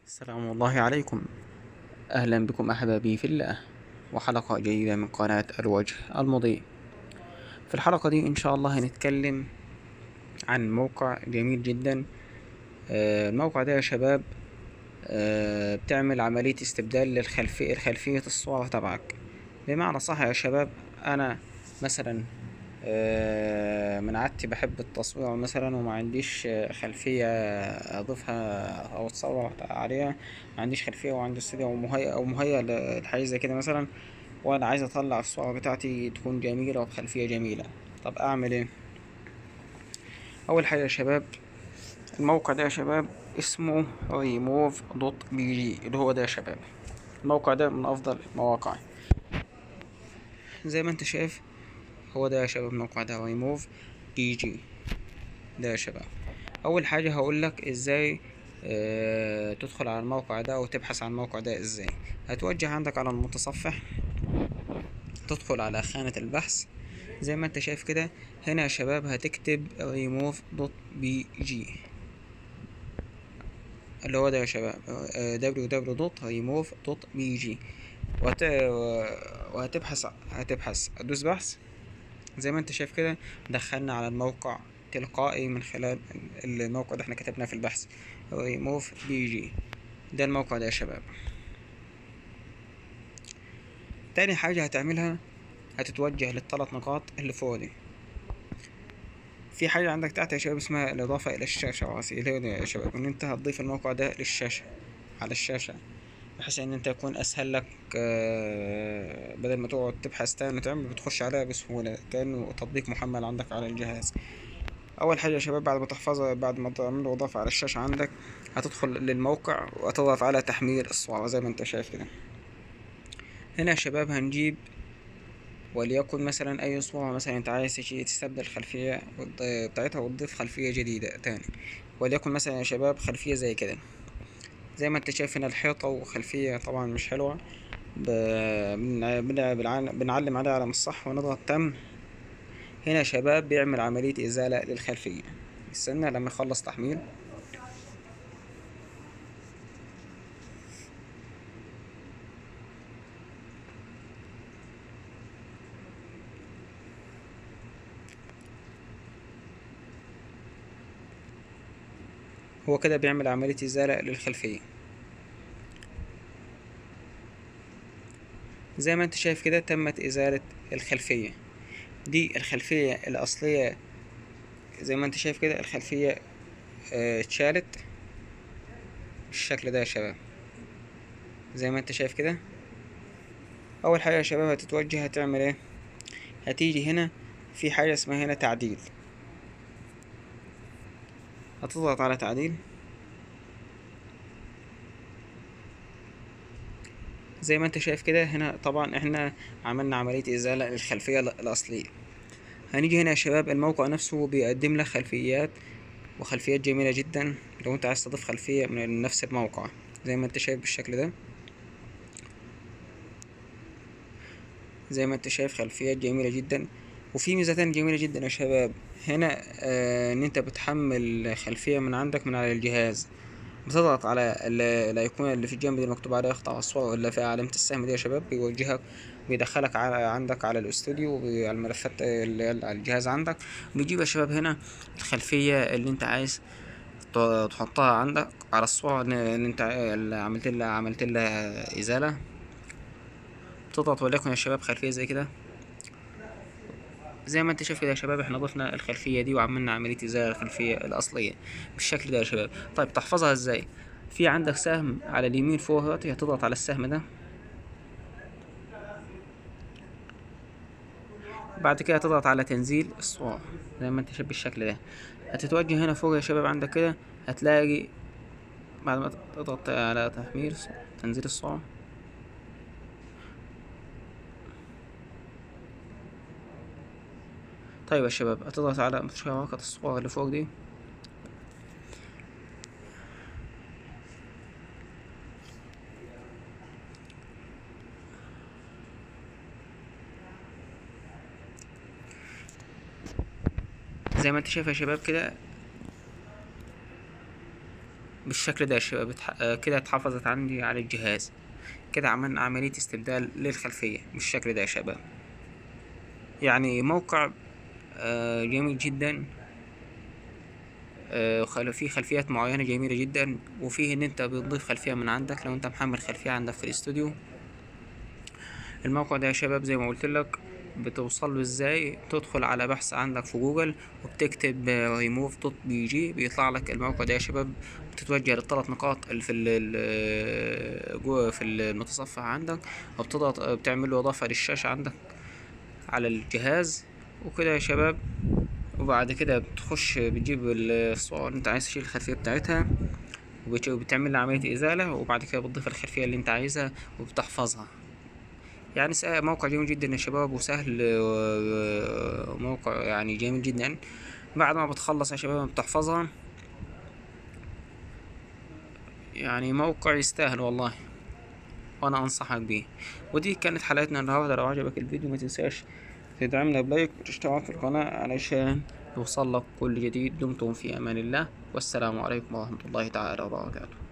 السلام الله عليكم أهلا بكم أحبابي في الله وحلقة جديدة من قناة الوجه المضيء في الحلقة دي إن شاء الله هنتكلم عن موقع جميل جدا آه، الموقع ده يا شباب آه، بتعمل عملية استبدال للخلفية الخلفية الصورة تبعك بمعنى صح يا شباب أنا مثلا آه، من عادتي بحب التصوير مثلا وما عنديش آه، خلفية أضيفها أو أتصور عليها ما عنديش خلفية وعندي استوديو أو مهيأ أو مهيأ ل- لحاجة زي كده مثلا وأنا عايز أطلع الصورة بتاعتي تكون جميلة وبخلفية جميلة طب أعمل إيه؟ أول حاجة يا شباب الموقع ده يا شباب اسمه ريموف دوت بي جي اللي هو ده يا شباب الموقع ده من أفضل المواقع زي ما انت شايف هو ده يا شباب الموقع ده ريموف بي جي ده يا شباب اول حاجه هقول لك ازاي اه تدخل على الموقع ده او تبحث عن الموقع ده ازاي هتوجه عندك على المتصفح تدخل على خانة البحث زي ما انت شايف كده هنا يا شباب هتكتب remove دوت بي جي اللي هو ده يا شباب www دوت remove دوت بي جي وهت... وهتبحث هتبحث هتدوس بحث زي ما انت شايف كده دخلنا على الموقع تلقائي من خلال الموقع ده احنا كتبناه في البحث remove بي جي ده الموقع ده يا شباب تاني حاجة هتعملها هتتوجه للثلاث نقاط اللي فوق دي في حاجة عندك تحت يا شباب اسمها الإضافة إلى الشاشة واسي اللي هو ده يا شباب إن أنت هتضيف الموقع ده للشاشة على الشاشة بحيث إن أنت يكون أسهل لك آه، بدل ما تقعد تبحث تاني وتعمل بتخش عليها بسهولة كأنه تطبيق محمل عندك على الجهاز أول حاجة يا شباب بعد ما تحفظها بعد ما تعمل له إضافة على الشاشة عندك هتدخل للموقع وتضغط على تحميل الصورة زي ما أنت شايف كده هنا يا شباب هنجيب وليكن مثلا اي صورة مثلا انت عايز تشي- تستبدل الخلفية وت- بتاعتها وتضيف خلفية جديدة تاني وليكن مثلا يا شباب خلفية زي كده زي ما انت شايف هنا الحيطة وخلفية طبعا مش حلوة ب... بن- بن- بنع- بنعلم عليها على الصح ونضغط تم هنا يا شباب بيعمل عملية إزالة للخلفية استنى لما يخلص تحميل هو كده بيعمل عملية إزالة للخلفية زي ما انت شايف كده تمت إزالة الخلفية دي الخلفية الأصلية زي ما انت شايف كده الخلفية اه، اتشالت بالشكل ده يا شباب زي ما انت شايف كده أول حاجة يا شباب هتتوجه هتعمل ايه هتيجي هنا في حاجة اسمها هنا تعديل هتضغط على تعديل زي ما انت شايف كده هنا طبعا احنا عملنا عملية ازالة للخلفية ال- الاصلية هنيجي هنا يا شباب الموقع نفسه بيقدم لك خلفيات وخلفيات جميلة جدا لو انت عايز تضيف خلفية من نفس الموقع زي ما انت شايف بالشكل ده زي ما انت شايف خلفيات جميلة جدا وفي ميزتين جميلة جدا يا شباب هنا آه ان انت بتحمل خلفية من عندك من على الجهاز بتضغط على ال- الايقونة اللي في الجنب دي المكتوب عليها اقطع الصورة ولا فيها علامة السهم دي يا شباب بيوجهك بيدخلك على عندك على الاستوديو وبي- على الملفات اللي هي على الجهاز عندك بيجيب يا شباب هنا الخلفية اللي انت عايز ت- تحطها عندك على الصورة اللي اللي انت اللي عملت لها عملت لها ازالة تضغط وليكن يا شباب خلفية زي كده زي ما انت شايف كده يا شباب احنا ضفنا الخلفية دي وعملنا عملية ازالة الخلفية الأصلية بالشكل ده يا شباب طيب تحفظها ازاي في عندك سهم على اليمين فوق اهوت هتضغط على السهم ده بعد كده تضغط على تنزيل الصورة زي ما انت شايف بالشكل ده هتتوجه هنا فوق يا شباب عندك كده هتلاقي بعد ما تضغط على تحميل تنزيل الصورة طيب يا شباب هتضغط على مشاركة الصورة اللي فوق دي زي ما انت شايف يا شباب كده بالشكل ده يا شباب اتح- آه، كده اتحفظت عندي على الجهاز كده عملنا عملية استبدال للخلفية بالشكل ده يا شباب يعني موقع آه، جميل جدا آه، خل- فيه خلفيات معينة جميلة جدا وفيه ان انت بتضيف خلفية من عندك لو انت محمل خلفية عندك في الاستوديو الموقع ده يا شباب زي ما قلت لك بتوصل له ازاي تدخل على بحث عندك في جوجل وبتكتب ريموف دوت بي جي بيطلع لك الموقع ده يا شباب بتتوجه للثلاث نقاط اللي في ال ال- جوه في المتصفح عندك وبتضغط بتعمل له اضافة للشاشة عندك على الجهاز وكده يا شباب وبعد كده بتخش بتجيب الصور اللي انت عايز تشيل الخلفية بتاعتها وبت- وبتعمل لها عملية إزالة وبعد كده بتضيف الخلفية اللي انت عايزها وبتحفظها يعني س- موقع جميل جدا يا شباب وسهل و- وموقع يعني جميل جدا بعد ما بتخلص يا شباب بتحفظها يعني موقع يستاهل والله وانا انصحك بيه ودي كانت حلقتنا النهارده لو عجبك الفيديو ما تنساش تدعمنا بلايك وتشترك في القناة علشان يوصل لك كل جديد دمتم في امان الله والسلام عليكم ورحمة الله تعالى وبركاته